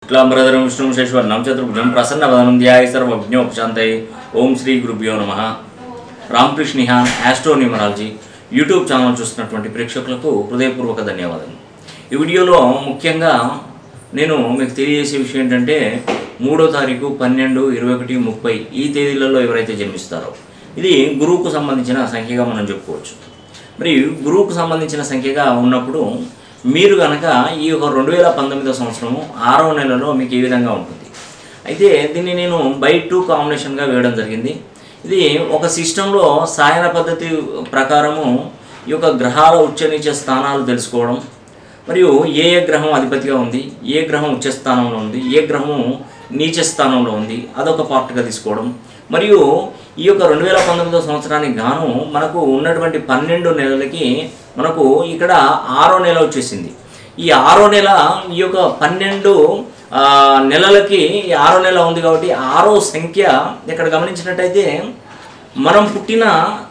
శుక్లాంబరధరం విష్ణు శేశ్వరణం చతుర్భుజం ప్రసన్నవదనం ధ్యాయ సర్వజ్ఞోపశాంతై ఓం శ్రీ గురుభ్యో నమ Ramakrishna astro numerology YouTube channel చూస్తున్నటువంటి ప్రేక్షకులకు హృదయపూర్వక ధన్యవాదాలు ఈ వీడియోలో ముఖ్యంగా నేను మీకు తెలియజేసే విషయం ఏంటంటే మూడో తారీఖు పన్నెండు ఇరవై ఒకటి ముప్పై ఈ తేదీలలో ఎవరైతే జన్మిస్తారో ఇది గురువుకు సంబంధించిన సంఖ్యగా మనం చెప్పుకోవచ్చు మరి గురువుకు సంబంధించిన సంఖ్యగా ఉన్నప్పుడు మీరు కనుక ఈ యొక్క రెండు వేల పంతొమ్మిదో సంవత్సరము ఆరవ నెలలో మీకు ఈ విధంగా ఉంటుంది అయితే దీన్ని నేను బై టూ కాంబినేషన్గా వేయడం జరిగింది ఇది ఒక సిస్టంలో సాయన పద్ధతి ప్రకారము ఈ యొక్క గ్రహాల ఉచ్చనీచ స్థానాలు తెలుసుకోవడం మరియు ఏ ఏ గ్రహం అధిపతిగా ఉంది ఏ గ్రహం ఉచ్చ స్థానంలో ఉంది ఏ గ్రహం నీచ స్థానంలో ఉంది అదొక పార్ట్గా తీసుకోవడం మరియు ఈ యొక్క రెండు వేల పంతొమ్మిదో సంవత్సరానికి గాను మనకు ఉన్నటువంటి పన్నెండు నెలలకి మనకు ఇక్కడ ఆరో నెల వచ్చేసింది ఈ ఆరో నెల ఈ యొక్క పన్నెండు ఆ, నెలలకి ఈ ఆరో నెల ఉంది కాబట్టి ఆరో సంఖ్య ఇక్కడ గమనించినట్టయితే మనం పుట్టిన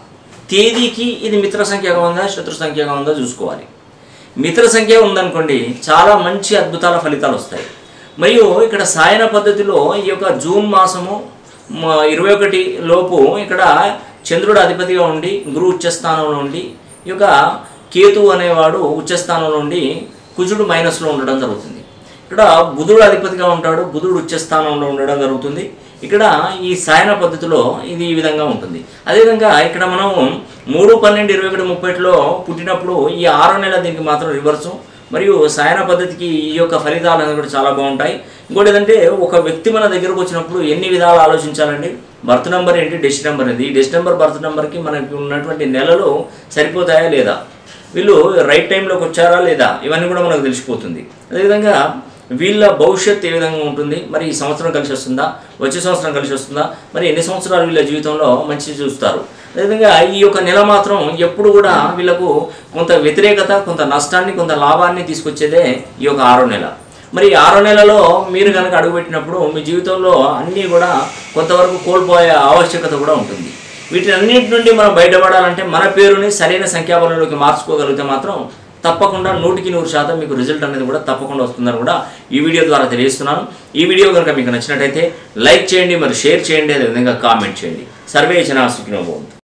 తేదీకి ఇది మిత్ర సంఖ్యగా ఉందా శత్రు సంఖ్యగా ఉందా చూసుకోవాలి మిత్ర సంఖ్య ఉందనుకోండి చాలా మంచి అద్భుతాల ఫలితాలు వస్తాయి మరియు ఇక్కడ సాయన పద్ధతిలో ఈ యొక్క జూన్ మాసము మ- ఇరవై ఒకటి లోపు ఇక్కడ చంద్రుడు అధిపతిగా ఉండి గురువు ఉచ్చస్థానంలో ఉండి ఈ యొక్క కేతు అనేవాడు ఉచ్చస్థానంలో ఉండి కుజుడు మైనస్లో ఉండడం జరుగుతుంది ఇక్కడ బుధుడు అధిపతిగా ఉంటాడు బుధుడు ఉచ్చస్థానంలో ఉండడం జరుగుతుంది ఇక్కడ ఈ సాయన పద్ధతిలో ఇది ఈ విధంగా ఉంటుంది అదేవిధంగా ఇక్కడ మనం మూడు పన్నెండు ఇరవై ఒకటి ముప్పైలో పుట్టినప్పుడు ఈ ఆరో నెల దీనికి మాత్రం రివర్సు మరియు సాయన పద్ధతికి ఈ యొక్క ఫలితాలు అనేది కూడా చాలా బాగుంటాయి ఇంకోటి ఏంటంటే ఒక వ్యక్తి మన దగ్గరకు వచ్చినప్పుడు ఎన్ని విధాలు ఆలోచించాలండి బర్త్ నెంబర్ ఏంటి డెస్ట్ నెంబర్ ఏంటి ఈ డెస్ట్ నెంబర్ బర్త్ నెంబర్కి మనకి ఉన్నటువంటి నెలలు సరిపోతాయా లేదా వీళ్ళు రైట్ టైంలోకి వచ్చారా లేదా ఇవన్నీ కూడా మనకు తెలిసిపోతుంది అదేవిధంగా వీళ్ళ భవిష్యత్ ఏ విధంగా ఉంటుంది మరి ఈ సంవత్సరం కలిసి వస్తుందా వచ్చే సంవత్సరం కలిసి వస్తుందా మరి ఎన్ని సంవత్సరాలు వీళ్ళ జీవితంలో మంచి చూస్తారు అదేవిధంగా ఈ యొక్క నెల మాత్రం ఎప్పుడు కూడా వీళ్ళకు కొంత వ్యతిరేకత కొంత నష్టాన్ని కొంత లాభాన్ని తీసుకొచ్చేదే ఈ యొక్క ఆరో నెల మరి ఈ ఆరో నెలలో మీరు కనుక అడుగుపెట్టినప్పుడు మీ జీవితంలో అన్నీ కూడా కొంతవరకు కోల్పోయే ఆవశ్యకత కూడా ఉంటుంది వీటిని అన్నింటి నుండి మనం బయటపడాలంటే మన పేరుని సరైన సంఖ్యాబలంలోకి మార్చుకోగలిగితే మాత్రం తప్పకుండా నూటికి నూరు శాతం మీకు రిజల్ట్ అనేది కూడా తప్పకుండా వస్తుందని కూడా ఈ వీడియో ద్వారా తెలియజేస్తున్నాను ఈ వీడియో కనుక మీకు నచ్చినట్టయితే లైక్ చేయండి మరి షేర్ చేయండి అదేవిధంగా కామెంట్ చేయండి సర్వే ఇచ్చిన సుఖినోభవం